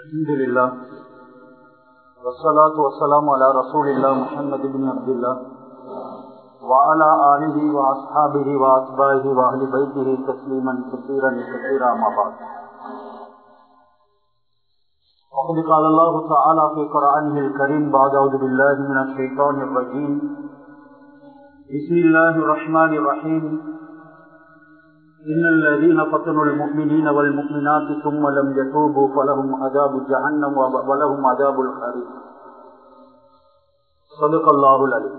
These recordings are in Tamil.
الحمد لله والصلاة والسلام على رسول الله محمد بن عبد الله وعلى آله وأصحابه وأتباعه وأهل بيته تسليما كثيرا كثيرا ما بعد وقد قال الله تعالى في قرآنه الكريم بعد أعوذ بالله من الشيطان الرجيم بسم الله الرحمن الرحيم إن الذين فتنوا المؤمنين والمؤمنات ثم لم يتوبوا فلهم عذاب جهنم ولهم عذاب الحريق صدق الله العليم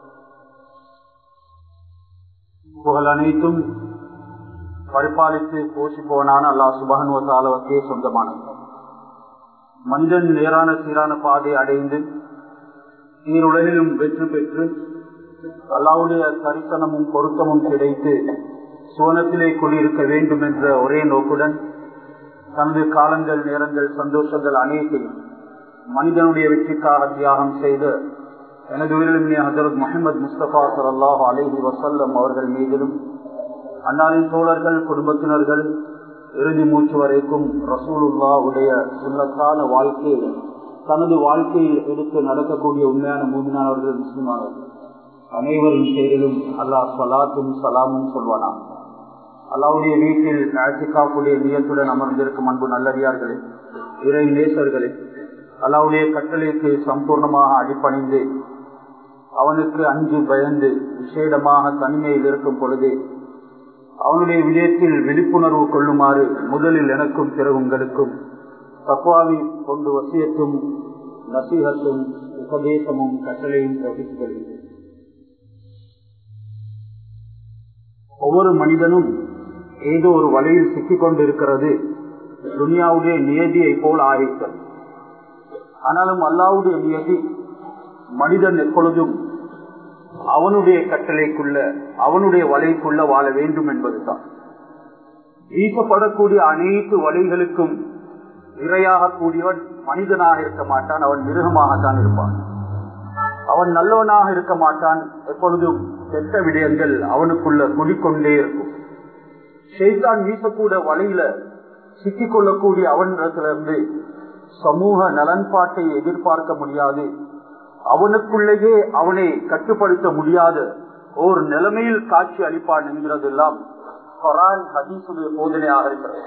புகழ் அனைத்தும் பரிபாலித்து போஷிப்பவனான அல்லா சுபகனுவத்தாலவக்கே சொந்தமானது மனிதன் நேரான சீரான பாதை அடைந்து நீருலகிலும் வெற்றி பெற்று அல்லாவுடைய தரிசனமும் பொருத்தமும் கிடைத்து சுவனத்திலே குடியிருக்க வேண்டும் என்ற ஒரே நோக்குடன் தனது காலங்கள் நேரங்கள் சந்தோஷங்கள் அனைத்தையும் மனிதனுடைய வெற்றிக்காக தியாகம் செய்த எனது உயிரிழமைய ஹசரத் முகமது முஸ்தபா சல்லாஹ் அலேஹி வசல்லம் அவர்கள் மீதிலும் அன்னாரின் தோழர்கள் குடும்பத்தினர்கள் இறுதி மூச்சு வரைக்கும் ரசூலுல்லா உடைய சுண்ணத்தான வாழ்க்கையில் தனது வாழ்க்கையில் எடுத்து நடக்கக்கூடிய உண்மையான மூமினானவர்கள் முஸ்லிமானவர்கள் அனைவரின் பேரிலும் அல்லாஹ் சலாத்தும் சலாமும் சொல்வானாம் அல்லாவுடைய வீட்டில் நாசிகாவுடைய நியத்துடன் அமர்ந்திருக்கும் அன்பு நல்லடியார்களே இறை நேசர்களே அல்லாவுடைய கட்டளைக்கு சம்பூர்ணமாக அடிப்பணிந்து அவனுக்கு அஞ்சு பயந்து விசேடமாக தனிமையில் இருக்கும் பொழுது அவனுடைய விடயத்தில் விழிப்புணர்வு கொள்ளுமாறு முதலில் எனக்கும் பிறகு உங்களுக்கும் தத்வாவி கொண்டு வசியத்தும் நசீகத்தும் உபதேசமும் கட்டளையும் பிரவித்துகிறது ஒவ்வொரு மனிதனும் ஏதோ ஒரு வலையில் சிக்கிக் கொண்டிருக்கிறது துனியாவுடைய நியதியை போல் ஆரித்தல் ஆனாலும் அல்லாவுடைய நியதி மனிதன் எப்பொழுதும் அவனுடைய கட்டளைக்குள்ள அவனுடைய வலைக்குள்ள வாழ வேண்டும் என்பதுதான் வீசப்படக்கூடிய அனைத்து வலைகளுக்கும் இரையாக கூடியவன் மனிதனாக இருக்க மாட்டான் அவன் மிருகமாகத்தான் இருப்பான் அவன் நல்லவனாக இருக்க மாட்டான் எப்பொழுதும் கெட்ட விடயங்கள் அவனுக்குள்ள குடிக்கொண்டே இருக்கும் ஷெய்தான் வீசக்கூட வலையில சிக்கிக் கொள்ளக்கூடிய அவனிடத்திலிருந்து சமூக நலன்பாட்டை எதிர்பார்க்க முடியாது அவனுக்குள்ளேயே அவனை கட்டுப்படுத்த முடியாத ஒரு நிலைமையில் காட்சி அளிப்பான் என்கிறதெல்லாம் கொரான் ஹதீசுடைய போதனையாக இருக்கிறது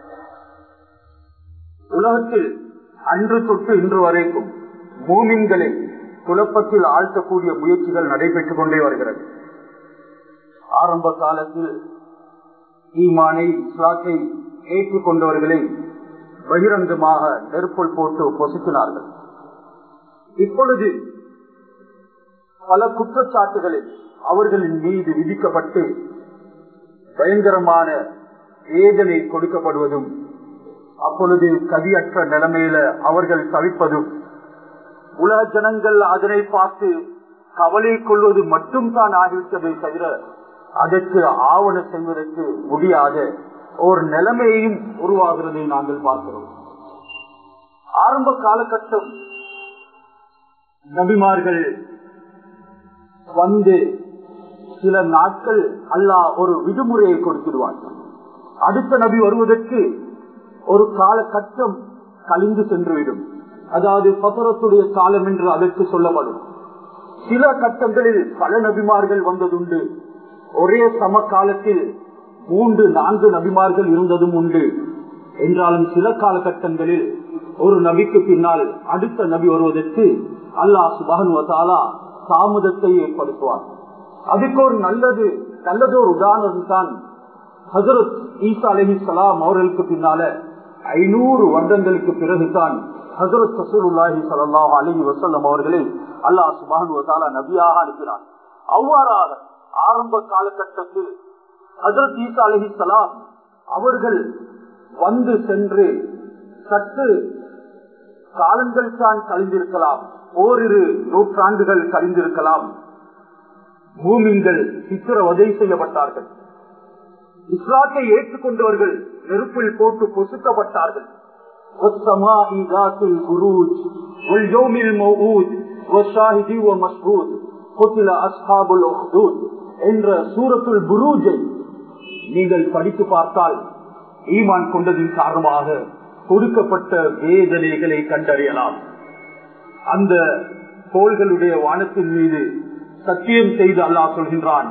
உலகத்தில் அன்று தொட்டு இன்று வரைக்கும் மூமின்களை குழப்பத்தில் ஆழ்த்தக்கூடிய முயற்சிகள் நடைபெற்றுக் கொண்டே வருகிறது ஆரம்ப காலத்தில் ஈமானை இஸ்லாத்தை ஏற்றுக்கொண்டவர்களை பகிரங்கமாக நெருப்புள் போட்டு பொசுக்கினார்கள் இப்பொழுது பல குற்றச்சாட்டுகளில் அவர்களின் மீது விதிக்கப்பட்டு பயங்கரமான வேதனை கொடுக்கப்படுவதும் அப்பொழுது கதியற்ற நிலைமையில அவர்கள் தவிப்பதும் உலக ஜனங்கள் அதனை பார்த்து கவலை கொள்வது மட்டும் தான் ஆகிவிட்டதை தவிர அதற்கு ஆவண செய்வதற்கு முடியாத ஒரு நிலைமையையும் உருவாகிறதை நாங்கள் பார்க்கிறோம் ஆரம்ப காலகட்டம் நபிமார்கள் வந்து சில நாட்கள் அல்லாஹ் ஒரு விடுமுறையை கொடுத்துடுவார்கள் அடுத்த நபி வருவதற்கு ஒரு காலகட்டம் கழிந்து சென்றுவிடும் அதாவது பசரத்துடைய காலம் என்று அதற்கு சொல்லப்படும் சில கட்டங்களில் பல நபிமார்கள் வந்ததுண்டு ஒரே சம காலத்தில் மூன்று நான்கு நபிமார்கள் இருந்ததும் உண்டு என்றாலும் சில காலகட்டங்களில் ஒரு நபிக்கு பின்னால் அடுத்த நபி வருவதற்கு அல்லாஹ் சுபானுவதாலா தாமதத்தை ஏற்படுத்துவார் அதுக்கு ஒரு நல்லது நல்லது ஒரு உதாரணம் தான் ஹசரத் ஈசா அலஹி சலாம் அவர்களுக்கு பின்னால ஐநூறு வருடங்களுக்கு பிறகுதான் ஹசரத் சசூருல்லாஹி சல்லாஹ் அலஹி வசல்லம் அவர்களை அல்லாஹ் சுபானுவதாலா நபியாக அனுப்பினார் அவ்வாறாக ஆரம்ப காலகட்டத்தில் ஹசரத் ஈசா அலஹி சலாம் அவர்கள் வந்து சென்று சற்று காலங்கள் தான் கழிந்திருக்கலாம் ஓரிரு நூற்றாண்டுகள் கழிந்திருக்கலாம் பூமிங்கள் சித்திரவதை செய்யப்பட்டார்கள் இஸ்லாத்தை ஏற்றுக்கொண்டவர்கள் நெருப்பில் போட்டு பொசுக்கப்பட்டார்கள் என்ற சூரத்துல் புரூஜை நீங்கள் படித்து பார்த்தால் ஈமான் கொண்டதின் காரணமாக கொடுக்கப்பட்ட வேதனைகளை கண்டறியலாம் அந்த கோள்களுடைய வானத்தின் மீது சத்தியம் செய்து அல்லாஹ் சொல்கின்றான்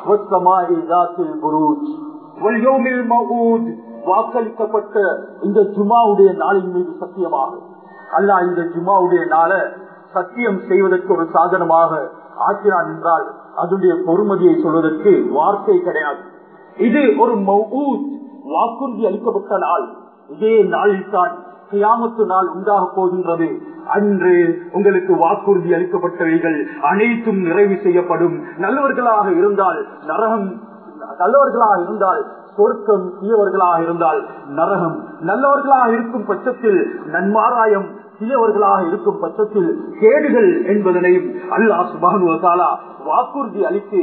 வாக்களிக்கப்பட்ட இந்த ஜுமாவுடைய நாளின் மீது சத்தியமாக அல்லாஹ் இந்த ஜுமாவுடைய நாள சத்தியம் செய்வதற்கு ஒரு சாதனமாக ஆக்கினான் என்றால் அதனுடைய பொறுமதியை சொல்வதற்கு வார்த்தை கிடையாது இது ஒரு வாக்குறுதி அளிக்கப்பட்ட நாள் இதே நாளில் தான் கியாமத்து நாள் உண்டாக போகின்றது அன்று உங்களுக்கு வாக்குறுதி அளிக்கப்பட்டவைகள் அனைத்தும் நிறைவு செய்யப்படும் நல்லவர்களாக இருந்தால் நரகம் நல்லவர்களாக இருந்தால் சொர்க்கம் தீயவர்களாக இருந்தால் நரகம் நல்லவர்களாக இருக்கும் பட்சத்தில் நன்மாராயம் தீயவர்களாக இருக்கும் பட்சத்தில் கேடுகள் என்பதனையும் அல்லாஹ் சுபானுவதாலா வாக்குறுதி அளித்து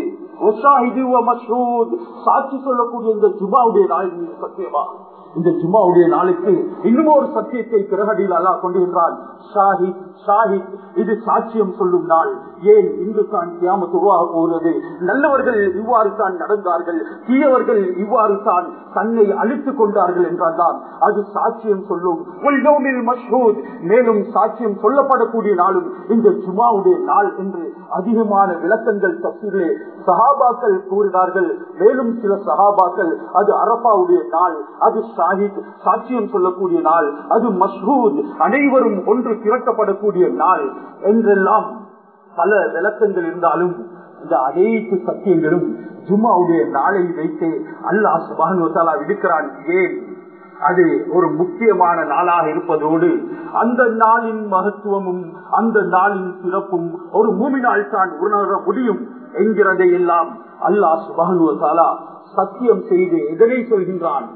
சாட்சி சொல்லக்கூடிய இந்த ஜுமாவுடைய நாள் சத்தியமா இந்த ஜுமாவுடைய நாளுக்கு இன்னும் ஒரு சத்தியத்தை பிறகடியில் அல்லா கொண்டிருக்கிறான் ஷாஹித் ஷாஹித் இது சாட்சியம் சொல்லும் நாள் ஏன் இங்கு தான் கியாமத்து உருவாக போகிறது நல்லவர்கள் இவ்வாறு தான் நடந்தார்கள் தீயவர்கள் இவ்வாறு தான் தன்னை அழித்துக் கொண்டார்கள் என்றால்தான் அது சாட்சியம் சொல்லும் மஷ்ஹூத் மேலும் சாட்சியம் சொல்லப்படக்கூடிய நாளும் இந்த ஜுமாவுடைய நாள் என்று அதிகமான விளக்கங்கள் தப்சீரிலே சஹாபாக்கள் கூறினார்கள் மேலும் சில சஹாபாக்கள் அது அரபாவுடைய நாள் அது ஷாஹித் சாட்சியம் சொல்லக்கூடிய நாள் அது மஷ்ஹூத் அனைவரும் ஒன்று திரட்டப்படக்கூடிய நாள் என்றெல்லாம் பல விளக்கங்கள் இருந்தாலும் இந்த அனைத்து சத்தியங்களும் ஜும்மாவுடைய நாளை வைத்து அல்லாஹ் சுபானுவத்தாலா விடுக்கிறான் ஏன் அது ஒரு முக்கியமான நாளாக இருப்பதோடு அந்த நாளின் மகத்துவமும் அந்த நாளின் சிறப்பும் ஒரு மூமி நாள் தான் உணர முடியும் என்கிறதை எல்லாம் அல்லாஹ் சுபானுவத்தாலா சத்தியம் செய்து எதனை சொல்கின்றான்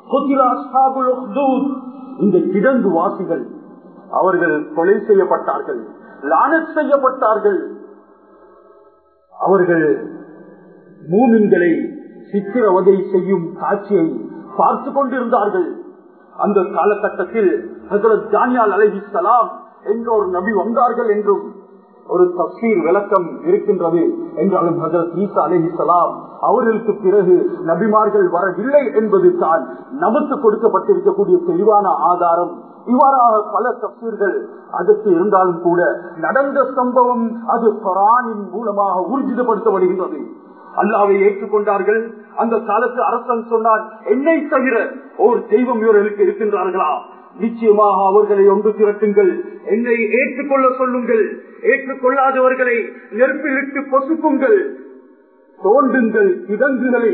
இந்த கிடங்கு வாசிகள் அவர்கள் கொலை செய்யப்பட்டார்கள் லானத் செய்யப்பட்டார்கள் அவர்கள் மூமின்களை சித்திரவதை செய்யும் காட்சியை பார்த்து கொண்டிருந்தார்கள் அந்த காலகட்டத்தில் ஜானியால் அலஹி சலாம் என்ற ஒரு நபி வந்தார்கள் என்றும் ஒரு தப்சீர் விளக்கம் இருக்கின்றது என்றாலும் ஹசரத் ஈசா அலஹி சலாம் அவர்களுக்கு பிறகு நபிமார்கள் வரவில்லை என்பது தான் நமக்கு கொடுக்கப்பட்டிருக்கக்கூடிய தெளிவான ஆதாரம் இவ்வாறாக பல தப்சீர்கள் அதற்கு இருந்தாலும் கூட நடந்த சம்பவம் அது பரானின் மூலமாக ஊர்ஜிதப்படுத்தப்படுகின்றது அல்லாவை ஏற்றுக்கொண்டார்கள் அந்த காலத்து அரசன் சொன்னான் என்னை தவிர ஒரு தெய்வம் இவர்களுக்கு இருக்கின்றார்களா நிச்சயமாக அவர்களை ஒன்று திரட்டுங்கள் என்னை ஏற்றுக்கொள்ள சொல்லுங்கள் ஏற்றுக்கொள்ளாதவர்களை நெருப்பிலிட்டு பொசுக்குங்கள் தோண்டுங்கள் கிடங்குகளை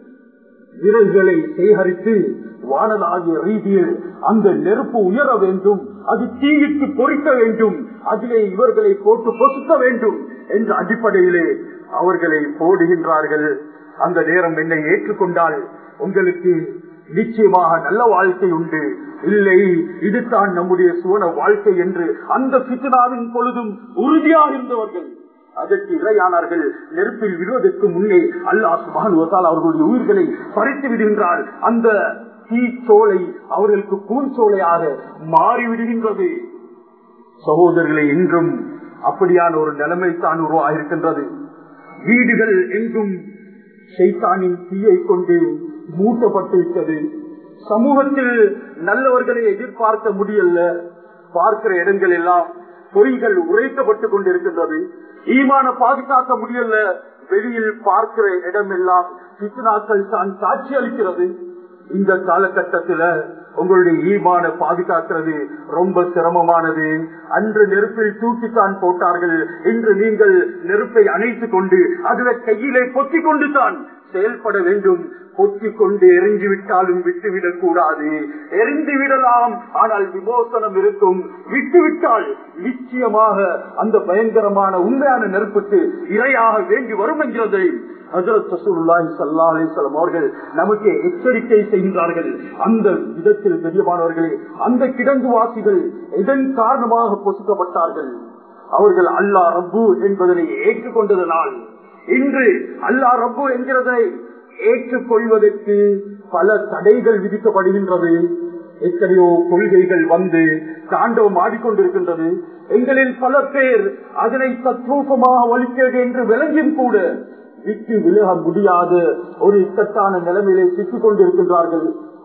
விரல்களை சேகரித்து வானலாகிய ரீதியில் அந்த நெருப்பு உயர வேண்டும் அது தீயிட்டு பொறிக்க வேண்டும் அதிலே இவர்களை போட்டு பொசுக்க வேண்டும் என்ற அடிப்படையிலே அவர்களை போடுகின்றார்கள் அந்த நேரம் என்னை ஏற்றுக்கொண்டால் உங்களுக்கு நிச்சயமாக நல்ல வாழ்க்கை உண்டு இல்லை இதுதான் நம்முடைய சுவன வாழ்க்கை என்று அந்த சித்தனாவின் பொழுதும் உறுதியாக இருந்தவர்கள் அதற்கு இறையானார்கள் நெருப்பில் விடுவதற்கு முன்னே அல்லாஹ் சுபானுவத்தால் அவர்களுடைய உயிர்களை பறித்து விடுகின்றால் அந்த தீச்சோலை அவர்களுக்கு பூஞ்சோலையாக மாறிவிடுகின்றது சகோதரர்களை இன்றும் அப்படியான ஒரு நிலைமை தான் உருவாகிருக்கின்றது வீடுகள் எங்கும் ஷைத்தானின் தீயை கொண்டு மூட்டப்பட்டிருக்கிறது சமூகத்தில் நல்லவர்களை எதிர்பார்க்க முடியல பார்க்கிற இடங்கள் எல்லாம் பொய்கள் உரைக்கப்பட்டுக் கொண்டிருக்கின்றது ஈமான பாதுகாக்க முடியல வெளியில் பார்க்கிற இடமெல்லாம் சித்தனாக்கள் தான் காட்சி அளிக்கிறது இந்த காலகட்டத்துல உங்களுடைய ஈமான பாதுகாக்கிறது ரொம்ப சிரமமானது அன்று நெருப்பில் தூக்கித்தான் போட்டார்கள் இன்று நீங்கள் நெருப்பை அணைத்துக் கொண்டு அதுல கையிலே பொத்திக் கொண்டு தான் செயல்பட வேண்டும் பொத்திக் கொண்டு எரிஞ்சு விட்டாலும் விட்டுவிடக் கூடாது எரிந்து விடலாம் ஆனால் விமோசனம் இருக்கும் விட்டுவிட்டால் நிச்சயமாக அந்த பயங்கரமான உண்மையான நெருப்புக்கு இரையாக வேண்டி வரும் என்கிறதை அவர்கள் நமக்கு எச்சரிக்கை செய்கின்றார்கள் அந்த விதத்தில் தெரியமானவர்களே அந்த கிடங்கு வாசிகள் இதன் காரணமாக பொசுக்கப்பட்டார்கள் அவர்கள் அல்லா ரப்பு என்பதனை ஏற்றுக்கொண்டதனால் இன்று அல்லா ரப்பு என்கிறதை ஏற்றுக்கொள்வதற்கு பல தடைகள் விதிக்கப்படுகின்றது எத்தனையோ கொள்கைகள் வந்து தாண்டவம் ஆடிக்கொண்டிருக்கின்றது எங்களில் பல பேர் அதனை தத்ரூபமாக வலிக்கிறது என்று விளங்கியும் கூட விட்டு விலக முடியாத ஒரு இக்கட்டான நிலைமையிலே சிக்கிக் கொண்டிருக்கின்றார்கள்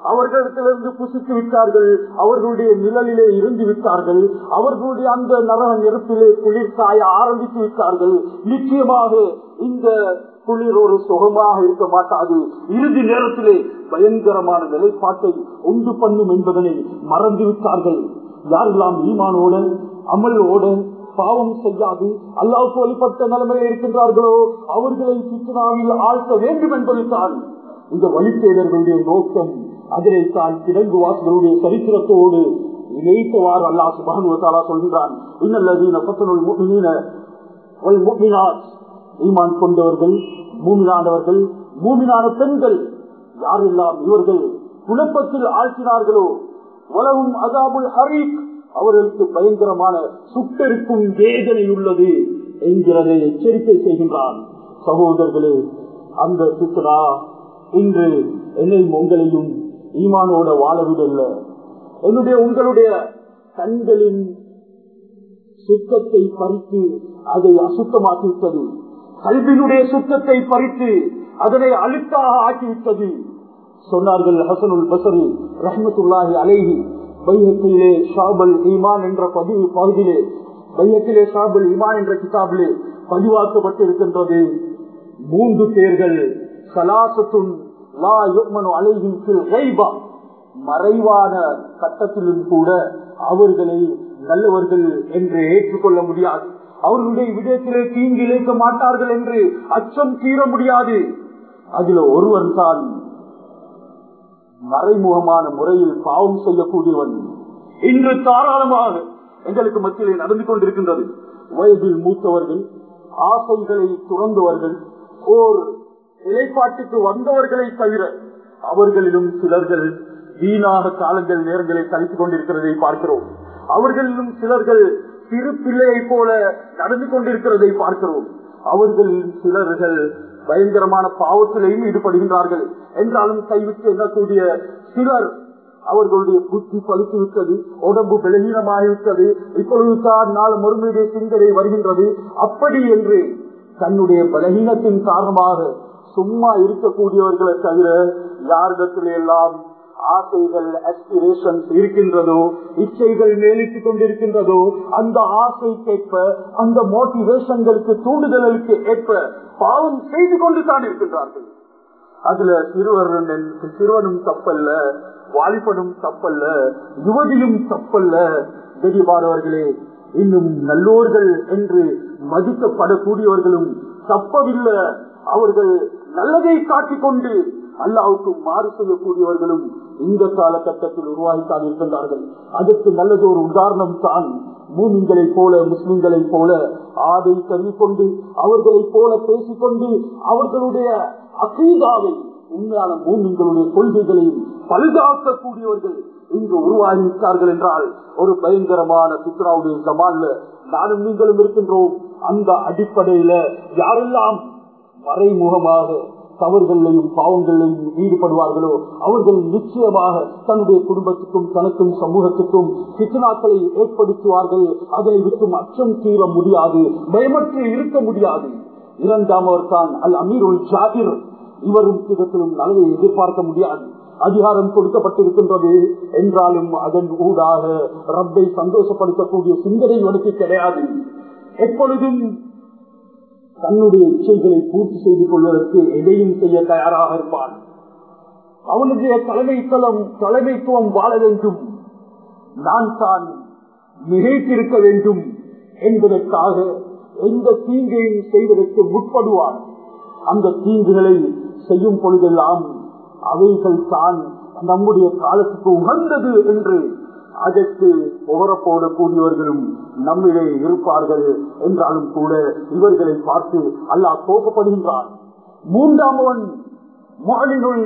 அவர்களிடத்திலிருந்து புசித்து விட்டார்கள் அவர்களுடைய நிழலிலே இருந்து விட்டார்கள் அவர்களுடைய அந்த நரக நெருப்பிலே குளிர் காய ஆரம்பித்து விட்டார்கள் நிச்சயமாக இந்த குளிர் ஒரு சுகமாக இருக்க மாட்டாது இறுதி நேரத்திலே பயங்கரமான நிலைப்பாட்டை உண்டு பண்ணும் என்பதனை மறந்து விட்டார்கள் யாரெல்லாம் ஈமானோட அமலோட பாவம் செய்யாது அல்லாவுக்கு வழிபட்ட நிலைமையில் இருக்கின்றார்களோ அவர்களை சித்தனாவில் ஆழ்த்த வேண்டும் என்பதுதான் இந்த வழித்தேடர்களுடைய நோக்கம் அதிலைத்தான் கிடங்கு வாசர்களுடைய சரித்திரத்தோடு இணைத்தவாறு அல்லாஹ் சுபானுவத்தாலா சொல்கிறான் இன்னல்லதீன பத்தனுள் முக்மினீன வல் முக்மினாத் ஈமான் கொண்டவர்கள் மூமினானவர்கள் மூமினான பெண்கள் யாரெல்லாம் இவர்கள் குழப்பத்தில் ஆழ்த்தினார்களோ உலகும் அதாபுல் ஹரீக் அவர்களுக்கு பயங்கரமான சுட்டெடுக்கும் வேதனை உள்ளது என்கிறதை எச்சரிக்கை செய்கின்றான் சகோதரர்களே அந்த சுத்தரா இன்று என்னையும் உங்களையும் ஈமானோட வாழவிடல்ல என்னுடைய உங்களுடைய கண்களின் சுத்தத்தை பறித்து அதை அசுத்தமாக்கிவிட்டது கல்வியினுடைய சுத்தத்தை பறித்து அதனை அழுக்காக ஆக்கிவிட்டது சொன்னார்கள் ஹசனுல் பசரி ரஹமத்துல்லாஹி அலேஹி பையத்திலே ஷாபல் ஈமான் என்ற பதிவு பகுதியிலே பையத்திலே ஷாபல் ஈமான் என்ற கிதாபிலே பதிவாக்கப்பட்டிருக்கின்றது மூன்று பேர்கள் சலாசத்துன் லா யுக்மனு அலைஹிம் ஃபில் கைபா மறைவான கட்டத்திலும் கூட அவர்களை நல்லவர்கள் என்று ஏற்றுக்கொள்ள முடியாது அவர்களுடைய விடயத்திலே தீங்கு இழைக்க மாட்டார்கள் என்று அச்சம் தீர முடியாது அதுல ஒருவன் தான் மறைமுகமான முறையில் பாவம் செய்யக்கூடியவன் இன்று தாராளமாக எங்களுக்கு மத்தியிலே நடந்து கொண்டிருக்கின்றது வயதில் மூத்தவர்கள் ஆசைகளை துறந்தவர்கள் ஓர் நிலைப்பாட்டுக்கு வந்தவர்களை தவிர அவர்களிலும் சிலர்கள் வீணாக காலங்கள் நேரங்களை கழித்துக் கொண்டிருக்கிறதை பார்க்கிறோம் அவர்களிலும் சிலர்கள் சிறு பிள்ளையை போல நடந்து கொண்டிருக்கிறதை பார்க்கிறோம் அவர்களில் சிலர்கள் பயங்கரமான பாவத்திலையும் ஈடுபடுகின்றார்கள் என்றாலும் கைவிட்டு எண்ணக்கூடிய சிலர் அவர்களுடைய புத்தி பழுத்து விட்டது உடம்பு பலகீனமாகிவிட்டது இப்பொழுது தான் நாள் மறுமையுடைய சிந்தனை வருகின்றது அப்படி என்று தன்னுடைய பலகீனத்தின் காரணமாக சும்மா இருக்கக்கூடியவர்களை தவிர யாரிடத்திலே எல்லாம் ஆசைகள் அஸ்பிரேஷன்ஸ் இருக்கின்றதோ இச்சைகள் மேலிட்டுக் கொண்டிருக்கின்றதோ அந்த ஆசைக்கேற்ப அந்த மோட்டிவேஷன்களுக்கு தூண்டுதலுக்கு ஏற்ப பாவம் செய்து கொண்டு தான் இருக்கின்றார்கள் அதுல சிறுவன் சிறுவனும் தப்பல்ல வாலிபனும் தப்பல்ல யுவதியும் தப்பல்ல தெரிவாரவர்களே இன்னும் நல்லோர்கள் என்று மதிக்கப்படக்கூடியவர்களும் தப்பவில்லை அவர்கள் நல்லதை காட்டிக் கொண்டு அல்லாவுக்கு மாறு செய்யக்கூடியவர்களும் இந்த காலகட்டத்தில் உருவாகித்தான் இருக்கின்றார்கள் அதற்கு நல்லது ஒரு உதாரணம் தான் மூமின்களை போல முஸ்லிம்களை போல ஆடை தள்ளிக்கொண்டு அவர்களை போல பேசிக்கொண்டு அவர்களுடைய அகீதாவை உண்மையான மூமின்களுடைய கொள்கைகளையும் பழுதாக்கக்கூடியவர்கள் இங்கு உருவாகிவிட்டார்கள் என்றால் ஒரு பயங்கரமான சித்ராவுடைய சமான்ல நானும் நீங்களும் இருக்கின்றோம் அந்த அடிப்படையில யாரெல்லாம் மறைமுகமாக தவறுகளிலையும் பாவங்களிலையும் ஈடுபடுவார்களோ அவர்கள் நிச்சயமாக தன்னுடைய குடும்பத்துக்கும் தனக்கும் சமூகத்துக்கும் சித்தனாக்களை ஏற்படுத்துவார்கள் அதை விட்டும் அச்சம் தீர முடியாது பயமற்று இருக்க முடியாது இரண்டாமவர் தான் அல் அமீருல் ஜாகிர் இவரும் விதத்திலும் நலவை எதிர்பார்க்க முடியாது அதிகாரம் கொடுக்கப்பட்டிருக்கின்றது என்றாலும் அதன் ஊடாக ரப்பை சந்தோஷப்படுத்தக்கூடிய சிந்தனை எனக்கு கிடையாது எப்பொழுதும் தன்னுடைய இச்சைகளை பூர்த்தி செய்து கொள்வதற்கு எதையும் செய்ய தயாராக இருப்பான் அவனுடைய தலைமைத்தலம் தலைமைத்துவம் வாழ வேண்டும் நான் தான் மிகைத்திருக்க வேண்டும் என்பதற்காக எந்த தீங்கையும் செய்வதற்கு முற்படுவான் அந்த தீங்குகளை செய்யும் பொழுதெல்லாம் அவைகள் தான் நம்முடைய காலத்துக்கு உகந்தது என்று அதற்கு போடக்கூடியவர்களும் நம்மிலே இருப்பார்கள் என்றாலும் கூட இவர்களை பார்த்து அல்லாஹ் கோபப்படுகின்றான் மூன்றாமவன் மாலினுள்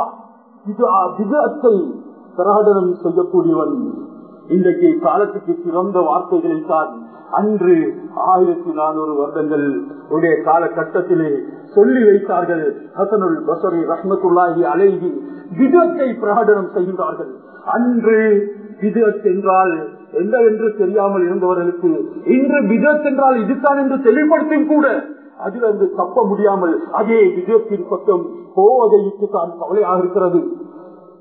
விதத்தை பிரகடனம் செய்யக்கூடியவன் இன்றைக்கு காலத்துக்கு சிறந்த வார்த்தைகளை தான் அன்று ஆயிரத்தி நானூறு வருடங்கள் உடைய காலகட்டத்திலே சொல்லி வைத்தார்கள் ஹசனுல் பசரி ரஹ்மத்துல்லாஹி அலைகி விதத்தை பிரகடனம் செய்கின்றார்கள் அன்று விதத் என்றால் என்னவென்று தெரியாமல் இருந்தவர்களுக்கு இன்று விதத் என்றால் இதுதான் என்று தெளிவுபடுத்தும் கூட அதிலிருந்து தப்ப முடியாமல் அதே விதத்தின் பக்கம் போவதைக்கு தான் கவலையாக இருக்கிறது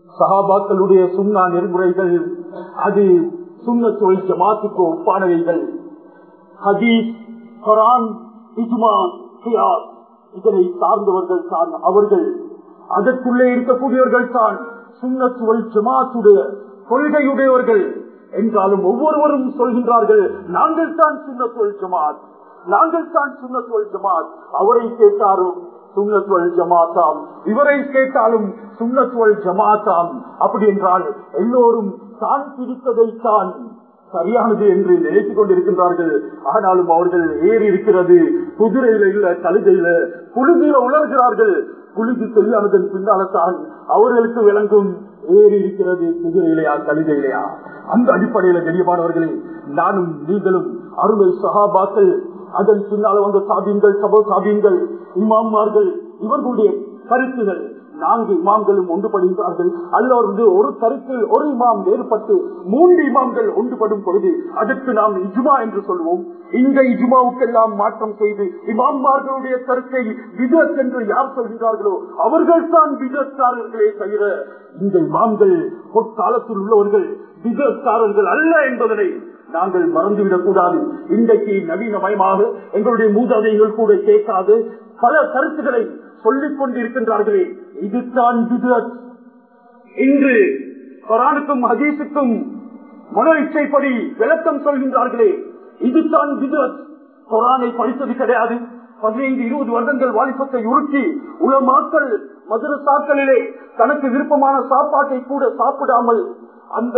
சகாபாக்களுடைய சுண்ணா நெறிமுறைகள் அது சுண்ண தொழில் ஜமாத்துக்கு ஒப்பானவைகள் ஹதீஸ் குரான் இஜ்மா கியாஸ் இதனை சார்ந்தவர்கள் தான் அவர்கள் அதற்குள்ளே இருக்கக்கூடியவர்கள் தான் சுண்ணத்துவல் ஜமாத்துடைய கொள்கையுடையவர்கள் என்றாலும் ஒவ்வொருவரும் சொல்கின்றார்கள் நாங்கள் தான் சுண்ணத்துவல் ஜமாத் நாங்கள் தான் சுண்ணத்துவல் ஜமாத் அவரை கேட்டாரும் சுண்ணத்துவல் ஜமாத்தாம் இவரை கேட்டாலும் சுண்ணத்துவல் ஜமாத்தாம் அப்படி என்றால் எல்லோரும் தான் பிடித்ததை தான் சரியானது என்று நினைத்துக் கொண்டிருக்கின்றார்கள் ஆனாலும் அவர்கள் ஏறி இருக்கிறது குதிரையில இல்ல கழுதையில புழுதியில உணர்கிறார்கள் புழுதி சரியானதன் பின்னால்தான் அவர்களுக்கு விளங்கும் ஏறி இருக்கிறது குதிரையிலையா கழுதையிலையா அந்த அடிப்படையில கண்ணியமானவர்களே நானும் நீங்களும் அருமை சகாபாக்கள் அதன் பின்னால் வந்த சாபியங்கள் சபோ சாபியங்கள் இமாமார்கள் இவர்களுடைய கருத்துகள் நான்கு இமாம்களும் ஒன்றுபடுகிறார்கள் அல்ல வந்து ஒரு கருத்தில் ஒரு இமாம் வேறுபட்டு மூன்று இமாம்கள் ஒன்றுபடும் பொழுது அதற்கு நாம் இஜுமா என்று சொல்வோம் இந்த இஜுமாவுக்கெல்லாம் மாற்றம் செய்து இமாம்மார்களுடைய கருத்தை விதத் என்று யார் சொல்கிறார்களோ அவர்கள் தான் விதத்தாரர்களே தவிர இந்த இமாம்கள் பொற்காலத்தில் உள்ளவர்கள் விதத்தாரர்கள் அல்ல என்பதனை நாங்கள் மறந்துவிடக் கூடாது இன்றைக்கு நவீனமயமாக எங்களுடைய மூதாதைகள் கூட கேட்காது பல கருத்துக்களை சொல்லிக் கொண்டிருக்கின்றார்களே இதுதான் பிதத் இன்று கொரானுக்கும் ஹதீஸுக்கும் மனோ இச்சைப்படி விளக்கம் சொல்கின்றார்களே இதுதான் பிதத் கொரானை படித்தது கிடையாது பதினைந்து இருபது வருடங்கள் வாலிபத்தை உருக்கி உலமாக்கள் மதுரசாக்களிலே தனக்கு விருப்பமான சாப்பாட்டை கூட சாப்பிடாமல் அந்த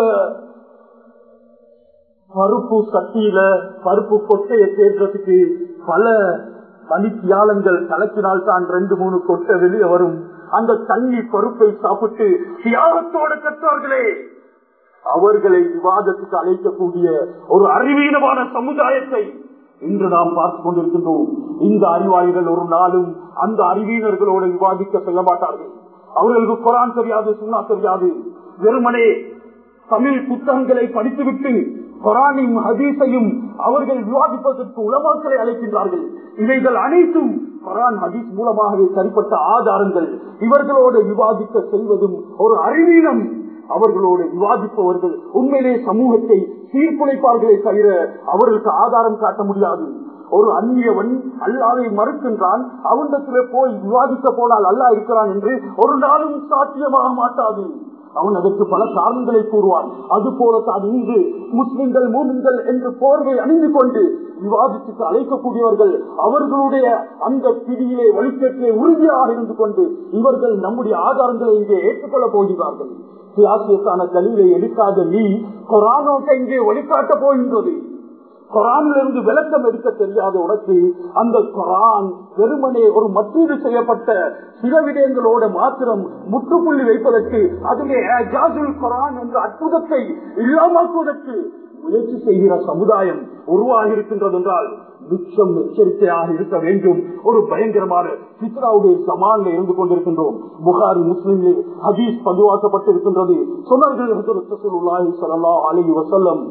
பருப்பு சட்டியில பருப்பு கொட்டையை தேடுறதுக்கு பல மணித்தியாலங்கள் கலக்கினால் தான் ரெண்டு மூணு கொட்டை வெளியே வரும் அந்த தண்ணி பருப்பை சாப்பிட்டு தியாகத்தோட கற்றார்களே அவர்களை விவாதத்துக்கு அழைக்கக்கூடிய ஒரு அறிவீனமான சமுதாயத்தை இன்று நாம் பார்த்து கொண்டிருக்கின்றோம் இந்த அறிவாளிகள் ஒரு நாளும் அந்த அறிவீனர்களோடு விவாதிக்க செல்ல மாட்டார்கள் அவர்களுக்கு குரான் தெரியாது சுண்ணா தெரியாது வெறுமனே தமிழ் புத்தகங்களை படித்துவிட்டு குரானையும் ஹதீஸையும் அவர்கள் விவாதிப்பதற்கு உலமாக்களை அழைக்கின்றார்கள் இவைகள் அனைத்தும் குரான் ஹதீஸ் மூலமாகவே சரிப்பட்ட ஆதாரங்கள் இவர்களோடு விவாதிக்க செல்வதும் ஒரு அறிவீனம் அவர்களோடு விவாதிப்பவர்கள் உண்மையிலே சமூகத்தை சீர்குலைப்பார்களே தவிர அவர்களுக்கு ஆதாரம் காட்ட முடியாது ஒரு அந்நியவன் அல்லாவை மறுக்கின்றான் அவனிடத்திலே போய் விவாதிக்க போனால் அல்லா இருக்கிறான் என்று ஒரு நாளும் சாத்தியமாக மாட்டாது அவன் அதற்கு பல காரணங்களை கூறுவான் அது போலத்தான் இன்று முஸ்லிம்கள் மூமின்கள் என்று போர்வை அணிந்து கொண்டு விவாதத்துக்கு அழைக்கக்கூடியவர்கள் அவர்களுடைய அந்த பிடியிலே வழிகேட்டிலே உறுதியாக இருந்து கொண்டு இவர்கள் நம்முடைய ஆதாரங்களை இங்கே ஏற்றுக்கொள்ளப் போகிறார்கள் சுயாசியத்தான கல்வியை எடுக்காத நீ கொரானோட்டை இங்கே வழிகாட்ட போகின்றது கொரானிலிருந்து விளக்கம் எடுக்க தெரியாத உனக்கு அந்த கொரான் வெறுமனே ஒரு மற்றீடு செய்யப்பட்ட சில விடயங்களோட மாத்திரம் முற்றுப்புள்ளி வைப்பதற்கு அதிலே ஜாசுல் கொரான் என்ற அற்புதத்தை இல்லாமக்குவதற்கு முயற்சி செய்கிற சமுதாயம் உருவாகி இருக்கின்றது என்றால் மிச்சம் எச்சரிக்கையாக இருக்க வேண்டும் ஒரு பயங்கரமான சித்ராவுடைய சமானில் இருந்து கொண்டிருக்கின்றோம் புகாரி முஸ்லிம்லே ஹதீஸ் பதிவாக்கப்பட்டிருக்கின்றது சொன்னார்கள் அலி வசல்லம்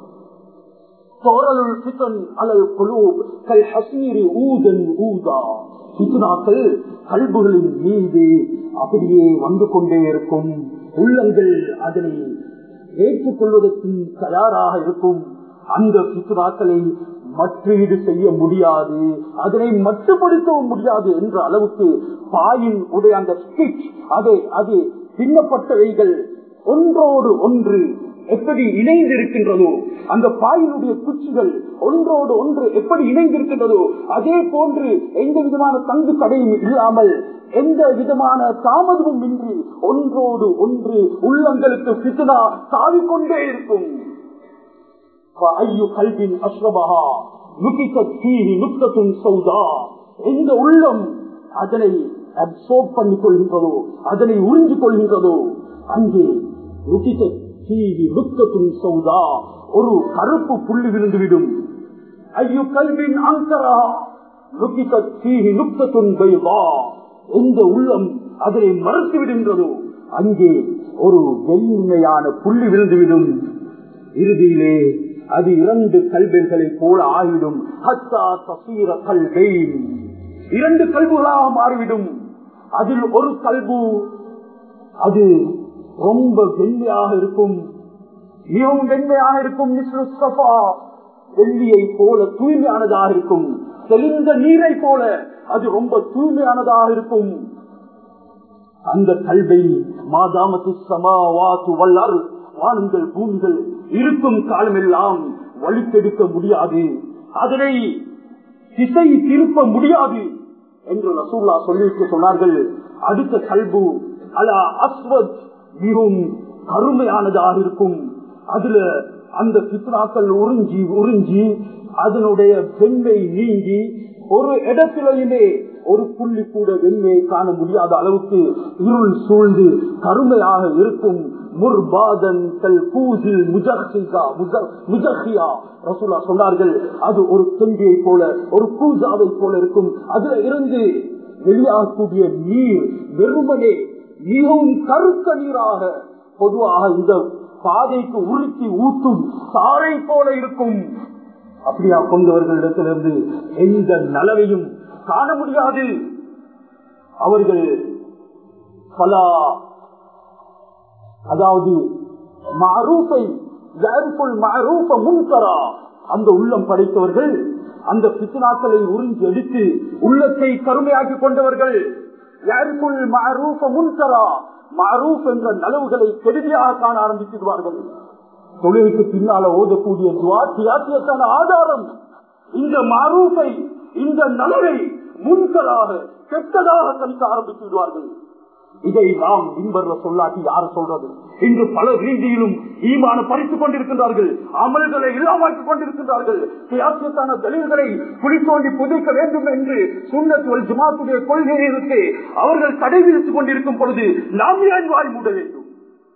தோரலுள் பித்தன் அலல் குழு கல் ஹசீரி ஊதன் ஊதா பித்னாக்கள் கல்புகளின் மீது அப்படியே வந்து கொண்டே இருக்கும் உள்ளங்கள் அதனை ஏற்றுக்கொள்வதற்கு தயாராக இருக்கும் அந்த பித்னாக்களை மற்றீடு செய்ய முடியாது அதனை மட்டுப்படுத்தவும் முடியாது என்ற அளவுக்கு பாயின் உடைய அந்த ஸ்டிச் அது அது பின்னப்பட்டவைகள் ஒன்றோடு ஒன்று எப்படி இணைந்திருக்கின்றதோ அந்த பாயினுடைய குச்சிகள் ஒன்றோடு ஒன்று எப்படி இணைந்திருக்கின்றதோ அதே போன்று எந்த விதமான தங்கு தடையும் இல்லாமல் எந்த விதமான தாமதமும் இன்றி ஒன்றோடு ஒன்று உள்ளங்களுக்கு பிசுனா தாவிக்கொண்டே இருக்கும் கல்வின் அஸ்ரபகா எந்த உள்ளம் அதனை அப்சோர்ப் பண்ணிக் கொள்கின்றதோ அதனை உறிஞ்சிக் கொள்கின்றதோ அங்கே சௌதா ஒரு கருப்பு புள்ளி விழுந்துவிடும் ஐயோ கல்வின் அங்கரா எந்த உள்ளம் அதனை மறுத்து விடுகின்றதோ அங்கே ஒரு வெண்மையான புள்ளி விழுந்துவிடும் இறுதியிலே அது இரண்டு கல்வெண்களை போல ஆகிவிடும் ஹத்தா தசீர கல்வை இரண்டு கல்புகளாக மாறிவிடும் அதில் ஒரு கல்பு அது ரொம்ப வெண்மையாக இருக்கும் மிகவும் வெண்மையாக இருக்கும் மிஸ்ரு சஃபா வெள்ளியை போல தூய்மையானதாக இருக்கும் தெளிந்த நீரை போல அது ரொம்ப தூய்மையானதாக இருக்கும் அந்த கல்வை மாதாமத்து சமாவாத்து வல்லார் வானங்கள் பூமிகள் இருக்கும் காலமெல்லாம் வழித்தெடுக்க முடியாது அதனை திசை திருப்ப முடியாது என்று ரசூல்லா சொல்லிவிட்டு சொன்னார்கள் அடுத்த கல்பு அலா அஸ்வத் மிகவும் கருமையானதாக இருக்கும் அதுல அந்த பித்னாக்கள் உறிஞ்சி உறிஞ்சி அதனுடைய வெண்மை நீங்கி ஒரு இடத்திலேயுமே ஒரு புள்ளி கூட வெண்மையை காண முடியாத அளவுக்கு இருள் சூழ்ந்து கருமையாக இருக்கும் முர்பாதன் கல் கூசில் முஜஹிகா முஜஹியா ரசூலா சொன்னார்கள் அது ஒரு தொண்டியை போல ஒரு கூஜாவை போல இருக்கும் அதுல இருந்து வெளியாகக்கூடிய நீர் வெறுமனே மிகவும் கருத்த நீராக பொதுவாக இந்த பாதைக்கு உருக்கி ஊட்டும் சாறை போல இருக்கும் அப்படியா கொண்டவர்களிடத்திலிருந்து எந்த நலவையும் காண முடியாது அவர்கள் பலா அதாவது மரூப்பை மரூப்ப முன்கரா அந்த உள்ளம் படைத்தவர்கள் அந்த பித்னாக்களை உறிஞ்சி எடுத்து உள்ளத்தை கருமையாக்கி கொண்டவர்கள் யாருக்குள் மரூப்ப முன்கரா மரூப் என்ற நலவுகளை கெடுதியாக காண ஆரம்பிச்சிடுவார்கள் தொழிலுக்கு பின்னால ஓதக்கூடிய துவா தியாத்தியத்தான ஆதாரம் இந்த மரூப்பை இந்த நலவை முன்கராக கெட்டதாக கணிக்க ஆரம்பித்து விடுவார்கள் இதை நாம் இன்பர்ல சொல்லாட்டி யாரு சொல்றது இன்று பல ரீதியிலும் ஈமான பறித்துக் கொண்டிருக்கின்றார்கள் அமல்களை இல்லாமக்கிக் கொண்டிருக்கின்றார்கள் சியாசியத்தான தலில்களை குளித்தோண்டி புதைக்க வேண்டும் என்று சுண்ணத்துவல் ஜமாத்துடைய கொள்கைகளுக்கு அவர்கள் தடை விதித்துக் கொண்டிருக்கும் பொழுது நாம் ஏன் வாய் மூட வேண்டும்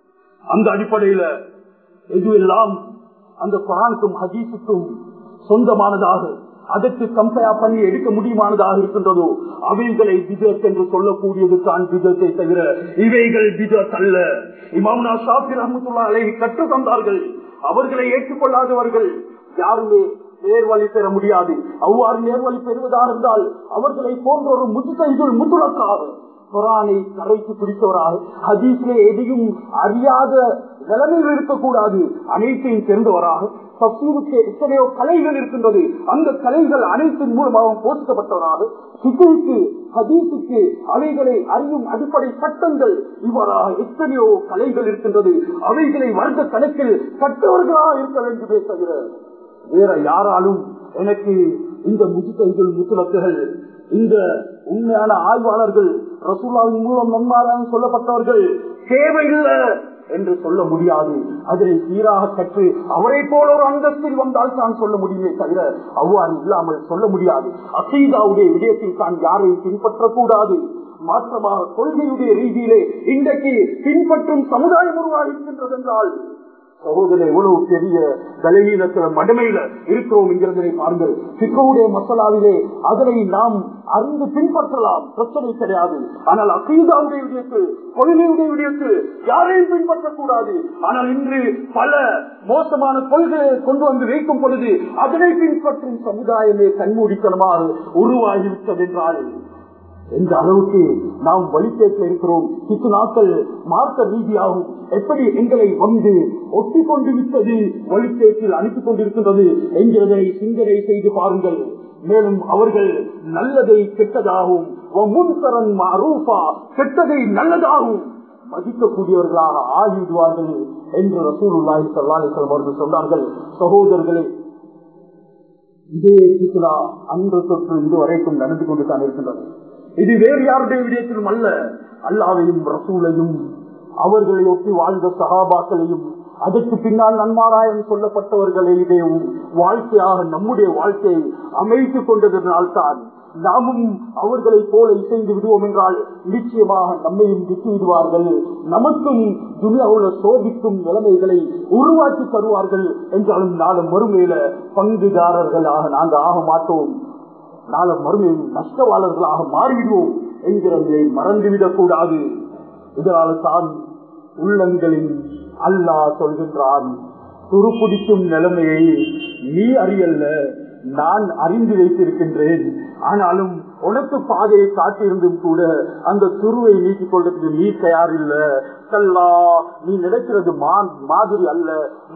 அந்த அடிப்படையில எதுவெல்லாம் அந்த குரானுக்கும் ஹதீஸுக்கும் சொந்தமானதாக அதற்கு கம்பேர் பண்ணி எடுக்க முடியுமானதாக இருக்கின்றதோ அவைகளை பிஜத் என்று சொல்லக்கூடியது தான் பிஜத்தை தவிர இவைகள் பிஜத் அல்ல இமாமுனா ஷாஃபி ரஹமத்துல்லா அலை கற்று தந்தார்கள் அவர்களை ஏற்றுக்கொள்ளாதவர்கள் யாருமே நேர்வழி பெற முடியாது அவ்வாறு நேர்வழி பெறுவதாக இருந்தால் அவர்களை போன்ற ஒரு முதுகைகள் முதுலக்காக குரானை கரைத்து பிடித்தவராக ஹதீஸ்லே எதையும் அறியாத நிலைமையில் இருக்கக்கூடாது அனைத்தையும் தெரிந்தவராக தப்சீருக்கு எத்தனையோ கலைகள் இருக்கின்றது அந்த கலைகள் அனைத்தின் மூலமாகவும் போதிக்கப்பட்டவராக சிக்குக்கு ஹதீஸுக்கு அவைகளை அறியும் அடிப்படை சட்டங்கள் இவ்வாறாக எத்தனையோ கலைகள் இருக்கின்றது அவைகளை வருட கணக்கில் கற்றவர்களாக இருக்க வேண்டுமே தவிர வேற யாராலும் எனக்கு இந்த முதுகைகள் முத்துலக்குகள் இந்த உண்மையான ஆய்வாளர்கள் ரசூலாவின் மூலம் நன்மாராயம் சொல்லப்பட்டவர்கள் தேவையில்லை என்று சொல்ல முடியாது அதனை சீராக கற்று அவரை போல ஒரு அந்தஸ்தில் வந்தால் தான் சொல்ல முடியுமே தவிர அவ்வாறு இல்லாமல் சொல்ல முடியாது அசீதாவுடைய விடயத்தில் தான் யாரையும் பின்பற்றக்கூடாது மாற்றமாக கொள்கையுடைய ரீதியிலே இன்றைக்கு பின்பற்றும் சமுதாயம் உருவாகின்றது என்றால் சகோதரர் எவ்வளவு பெரிய பலவீனத்துல மடமையில இருக்கிறோம் என்கிறதை பாருங்கள் சிக்கவுடைய மசாலாவிலே அதனை நாம் அறிந்து பின்பற்றலாம் பிரச்சனை கிடையாது ஆனால் அசீதாவுடைய விடயத்தில் கொள்கையுடைய விடயத்தில் யாரையும் பின்பற்றக்கூடாது ஆனால் இன்று பல மோசமான கொள்கையை கொண்டு வந்து வைக்கும் பொழுது அதனை பின்பற்றும் சமுதாயமே கண்மூடித்தனமாக உருவாகிவிட்டது என்றால் எந்த அளவுக்கு நாம் வழிபேற்ற இருக்கிறோம் இத்து நாட்கள் மார்க்க ரீதியாகும் எப்படி எங்களை வந்து ஒட்டி கொண்டு விட்டது வழிபேற்றில் அனுப்பி கொண்டிருக்கின்றது என்கிறதை சிந்தனை செய்து பாருங்கள் மேலும் அவர்கள் நல்லதை கெட்டதாகவும் முன்தரன் அரூபா கெட்டதை நல்லதாகவும் மதிக்கக்கூடியவர்களாக ஆகிவிடுவார்கள் என்று ரசூலுல்லாஹி சல்லாஹிஸ்லாம் அவர்கள் சொன்னார்கள் சகோதரர்களே இதே சித்ரா அன்று தொற்று இது வரைக்கும் நடந்து கொண்டு தான் இருக்கின்றது இது வேறு யாருடைய விடயத்திலும் அல்ல அல்லாவையும் ரசூலையும் அவர்களை ஒட்டி வாழ்ந்த சகாபாக்களையும் அதற்கு பின்னால் நன்மாராயம் சொல்லப்பட்டவர்களையும் வாழ்க்கையாக நம்முடைய வாழ்க்கையை அமைத்துக் கொண்டதனால்தான் நாமும் அவர்களை போல இசைந்து விடுவோம் என்றால் நிச்சயமாக நம்மையும் விட்டு விடுவார்கள் நமக்கும் துனியாவுள்ள சோபிக்கும் நிலைமைகளை உருவாக்கி தருவார்கள் என்றாலும் நாளும் மறுமையில பங்குதாரர்களாக நாங்கள் ஆக மாட்டோம் நாளும் மறுமையில் நஷ்டவாளர்களாக மாறிவிடுவோம் என்கிற நிலை மறந்துவிடக் கூடாது இதனால் தான் உள்ளங்களில் அல்லாஹ் சொல்கின்றான் துருப்பிடிக்கும் நிலைமையை நீ அறியல்ல நான் அறிந்து வைத்திருக்கின்றேன் ஆனாலும் உனக்கு பாதையை காட்டியிருந்தும் கூட அந்த துருவை நீக்கிக் கொள்றதுக்கு நீ தயார் இல்ல கல்லா நீ நினைக்கிறது மாதிரி அல்ல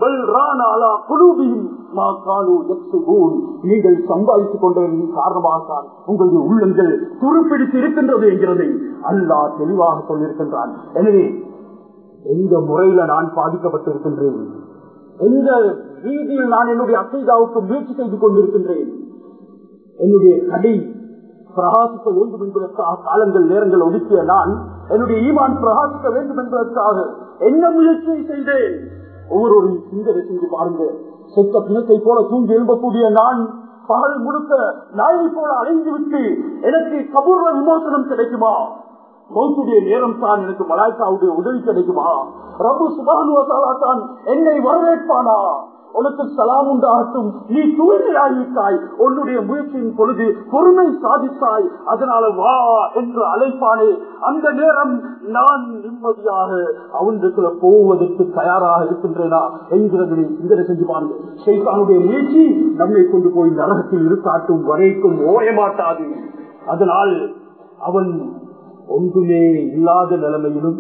நீங்கள் சம்பாதித்துக் கொண்டதன் காரணமாகத்தான் உங்களுடைய உள்ளங்கள் துருப்பிடித்து இருக்கின்றது என்கிறதை அல்லாஹ் தெளிவாக சொல்லியிருக்கின்றான் எனவே எந்த முறையில நான் பாதிக்கப்பட்டிருக்கின்றேன் எந்த ரீதியில் நான் என்னுடைய அசைதாவுக்கு முயற்சி செய்து கொண்டிருக்கின்றேன் என்னுடைய கடை பிரகாசிக்க வேண்டும் என்பதற்காக காலங்கள் நேரங்கள் ஒதுக்கிய நான் என்னுடைய ஈமான் பிரகாசிக்க வேண்டும் என்பதற்காக என்ன முயற்சியை செய்தேன் ஒவ்வொரு சிந்தனை செஞ்சு பாருங்க சொத்த பிணத்தை போல தூங்கி எழும்பக்கூடிய நான் பகல் முழுக்க நாயை போல அடைந்து விட்டு எனக்கு கபூர்வ விமோசனம் கிடைக்குமா மௌத்துடைய நேரம் தான் எனக்கு மலாய்க்காவுடைய உதவி கிடைக்குமா ரபு சுபானுவத்தாலா தான் என்னை வரவேற்பானா உனக்கு சலாம் உண்டாகட்டும் நீ தூய்மையாகிவிட்டாய் உன்னுடைய முயற்சியின் பொழுது பொறுமை சாதித்தாய் அதனால வா என்று அழைப்பானே அந்த நேரம் நான் நிம்மதியாக அவனுக்குள்ள போவதற்கு தயாராக இருக்கின்றேனா என்கிறதை சிந்தனை செஞ்சு பாருங்க ஷெய்தானுடைய முயற்சி நம்மை கொண்டு போய் நரகத்தில் இருக்காட்டும் வரைக்கும் ஓய மாட்டாது அதனால் அவன் ஒன்றுமே இல்லாத நிலைமையிலும்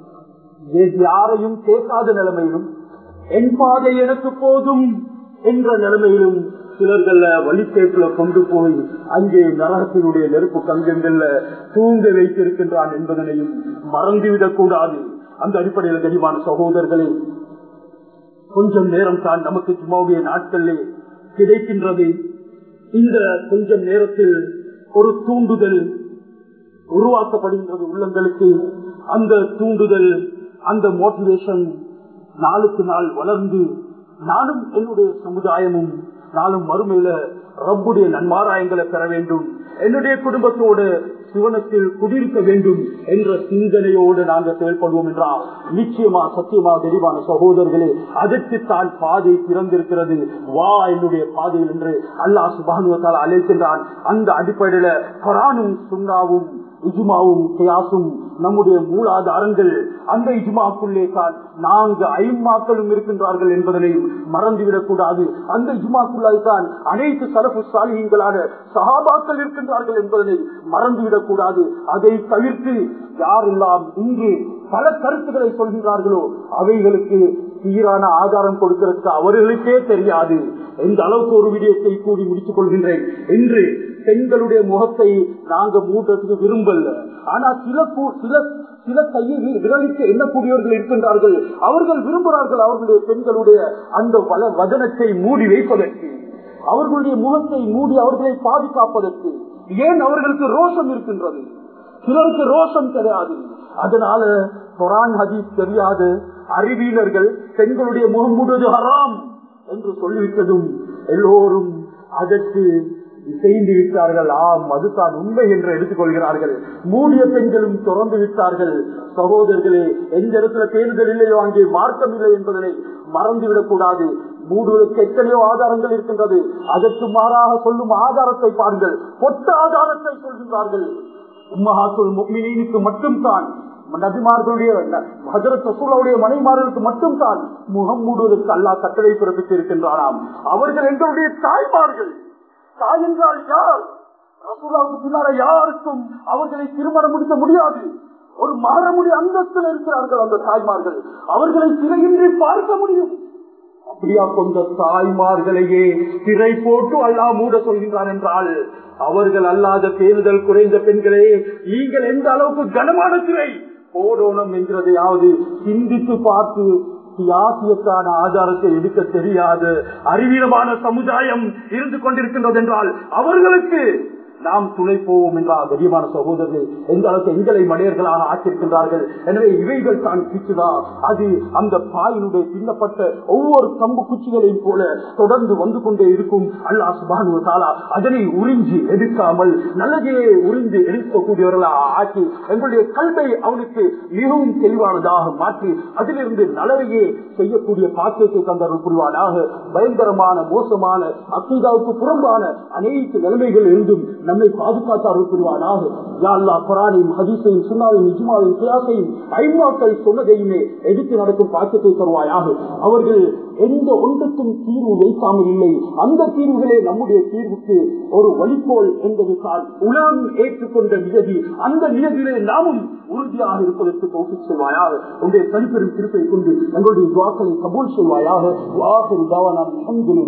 யாரையும் கேட்காத நிலைமையிலும் என் பாதை எனக்கு போதும் என்ற நிலைமையிலும் சிலர்கள வழிகேட்டுல கொண்டு போய் அங்கே நரகத்தினுடைய நெருப்பு கங்கங்கள்ல தூங்க வைத்திருக்கின்றான் என்பதனையும் மறந்துவிடக் கூடாது அந்த அடிப்படையில் கனிவான சகோதரர்களே கொஞ்சம் நேரம் தான் நமக்கு சும்மாவுடைய நாட்களிலே கிடைக்கின்றது இந்த கொஞ்சம் நேரத்தில் ஒரு தூண்டுதல் உருவாக்கப்படுகின்றது உள்ளங்களுக்கு அந்த தூண்டுதல் அந்த மோட்டிவேஷன் நாளுக்கு நாள் வளர்ந்து நானும் என்னுடைய சமுதாயமும் நாளும் மறுமையில ரப்புடைய நன்மாராயங்களை பெற வேண்டும் என்னுடைய குடும்பத்தோடு சிவனத்தில் குடியிருக்க வேண்டும் என்ற சிந்தனையோடு நாங்கள் செயல்படுவோம் என்றால் நிச்சயமா சத்தியமா தெளிவான சகோதரர்களே அதற்கு தான் பாதை திறந்திருக்கிறது வா என்னுடைய பாதையில் என்று அல்லாஹ் சுபானுவத்தால் அழைக்கின்றான் அந்த அடிப்படையில கொரானும் சுண்ணாவும் இஜுமாவும் கியாசும் நம்முடைய மூலாதாரங்கள் அந்த இஜுமாக்குள்ளே தான் நான்கு ஐம்மாக்களும் இருக்கின்றார்கள் என்பதனை மறந்துவிடக் கூடாது அந்த இஜுமாக்குள்ளாய் தான் அனைத்து சரப்பு சாலிகங்களான சகாபாக்கள் இருக்கின்றார்கள் என்பதனை மறந்துவிடக் கூடாது அதை தவிர்த்து யாரெல்லாம் இன்று பல கருத்துக்களை சொல்கின்றார்களோ அவைகளுக்கு சீரான ஆதாரம் கொடுக்கிறதுக்கு அவர்களுக்கே தெரியாது எந்த அளவுக்கு ஒரு விடயத்தை கூடி முடித்துக் கொள்கின்றேன் என்று பெண்களுடைய முகத்தை நாங்க மூட்டத்துக்கு விரும்பல ஆனா சில சில சில கையை விரலிக்கு எண்ணக்கூடியவர்கள் இருக்கின்றார்கள் அவர்கள் விரும்புகிறார்கள் அவர்களுடைய பெண்களுடைய அந்த வள வதனத்தை மூடி வைப்பதற்கு அவர்களுடைய முகத்தை மூடி அவர்களை பாதுகாப்பதற்கு ஏன் அவர்களுக்கு ரோஷம் இருக்கின்றது சிலருக்கு ரோஷம் கிடையாது அதனால குரான் ஹதீஸ் தெரியாது அறிவியலர்கள் பெண்களுடைய முகம் மூடுவது ஹராம் என்று சொல்லிவிட்டதும் எல்லோரும் அதற்கு செய்து விட்டார்கள் ஆம் அதுதான் உண்மை என்று எடுத்துக்கொள்கிறார்கள் மூடிய பெண்களும் திறந்து விட்டார்கள் சகோதரர்களே எந்த இடத்துல தேர்தல் இல்லையோ அங்கே மார்க்கம் இல்லை என்பதனை மறந்துவிடக் கூடாது மூடுவதற்கு எத்தனையோ ஆதாரங்கள் இருக்கின்றது அதற்கு மாறாக சொல்லும் ஆதாரத்தை பாருங்கள் ஒத்த ஆதாரத்தை சொல்கின்றார்கள் உம்மஹாத்துல் முக்மினீனுக்கு மட்டும்தான் நபிமார்களுடைய ஹசரத்துடைய மனைமார்களுக்கு மட்டும்தான் முகம் மூடுவதற்கு அல்லா கட்டளை பிறப்பித்து இருக்கின்றாராம் அவர்கள் எங்களுடைய தாய்மார்கள் தாய் என்றால் யார் ரசூலாவுக்கு பின்னால யாருக்கும் அவர்களை திருமணம் முடிக்க முடியாது ஒரு மாறமுடிய அந்தஸ்தில் இருக்கிறார்கள் அந்த தாய்மார்கள் அவர்களை சிறையின்றி பார்க்க முடியும் அப்படியா கொண்ட தாய்மார்களையே திரை போட்டு அல்லா மூட சொல்கின்றார் என்றால் அவர்கள் அல்லாத தேர்தல் குறைந்த பெண்களே நீங்கள் எந்த அளவுக்கு கனமான திரை போடணும் என்கிறதையாவது சிந்தித்து பார்த்து தியாசியத்தான ஆதாரத்தை எடுக்க தெரியாத அறிவீனமான சமுதாயம் இருந்து கொண்டிருக்கின்றது என்றால் அவர்களுக்கு நாம் துணை போவோம் என்றால் கரியமான சகோதரர்கள் எந்த அளவுக்கு எங்களை மனிதர்களாக ஆக்கியிருக்கின்றார்கள் எனவே இவைகள் தான் கிச்சுதா அது அந்த பாயினுடைய பின்னப்பட்ட ஒவ்வொரு கம்பு குச்சிகளையும் போல தொடர்ந்து வந்து கொண்டே இருக்கும் அல்லா சுபானு தாலா அதனை உறிஞ்சி எடுக்காமல் நல்லதையே உறிஞ்சி எடுக்கக்கூடியவர்களாக ஆக்கி எங்களுடைய கல்வை அவனுக்கு மிகவும் தெளிவானதாக மாற்றி அதிலிருந்து நலவையே செய்யக்கூடிய பாக்கியத்தை தந்தவர்கள் புரிவானாக பயங்கரமான மோசமான அக்கீதாவுக்கு புறம்பான அனைத்து நிலைமைகள் இருந்தும் நம்மை பாதுகாத்தார்கள் புரிவானாக யா அல்லா குரானையும் ஹதீஸையும் சுண்ணாவையும் நிஜமாவையும் கியாசையும் ஐமாக்கள் சொன்னதையுமே எடுத்து நடக்கும் பாக்கியத்தை தருவாயாக அவர்கள் எந்த ஒன்றுக்கும் தீர்வு வைக்காமல் இல்லை அந்த தீர்வுகளே நம்முடைய தீர்வுக்கு ஒரு வழிகோல் என்பது தான் உலகம் ஏற்றுக்கொண்ட நிகழ்ச்சி அந்த நிகழ்ச்சியிலே நாமும் உறுதியாக இருப்பதற்கு தோக்கி செல்வாயாக உங்களுடைய தனிப்பெரும் திருப்பை கொண்டு எங்களுடைய துவாக்களை கபூல் செய்வாயாக வாசல் தாவா நாம்